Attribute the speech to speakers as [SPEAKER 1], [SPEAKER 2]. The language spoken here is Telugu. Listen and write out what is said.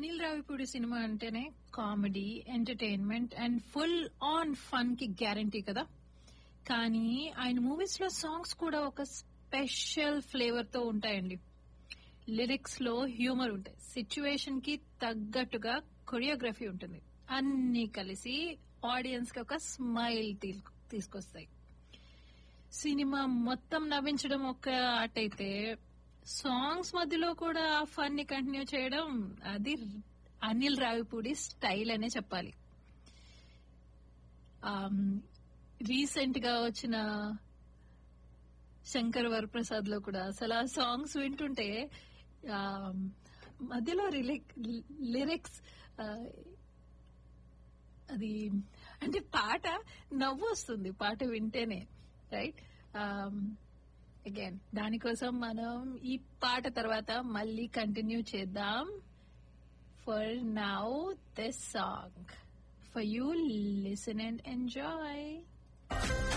[SPEAKER 1] అనిల్ రావిపూడి సినిమా అంటేనే comedy entertainment and full on fun కి గ్యారంటీ కదా కానీ ఆయన మూవీస్ లో సాంగ్స్ కూడా ఒక స్పెషల్ ఫ్లేవర్ తో ఉంటాయండి లిరిక్స్ లో హ్యూమర్ ఉంటాయి సిచ్యువేషన్ కి తగ్గట్టుగా కొరియోగ్రఫీ ఉంటుంది అన్ని కలిసి ఆడియన్స్ కి ఒక స్మైల్ తీసుకొస్తాయి సినిమా మొత్తం నవ్వించడం ఒక ఆట అయితే సాంగ్స్ మధ్యలో కూడా ఆ ఫన్ ని కంటిన్యూ చేయడం అది అనిల్ రావిపూడి స్టైల్ అనే చెప్పాలి రీసెంట్ గా వచ్చిన శంకర్ వరప్రసాద్ లో కూడా అసలు ఆ సాంగ్స్ వింటుంటే ఆ, మధ్యలో లిరిక్స్ అది అంటే పాట నవ్వు వస్తుంది పాట వింటేనే రైట్ అగైన్ దానికోసం మనం ఈ పాట తర్వాత మళ్ళీ కంటిన్యూ చేద్దాం for now this song for you listen and enjoy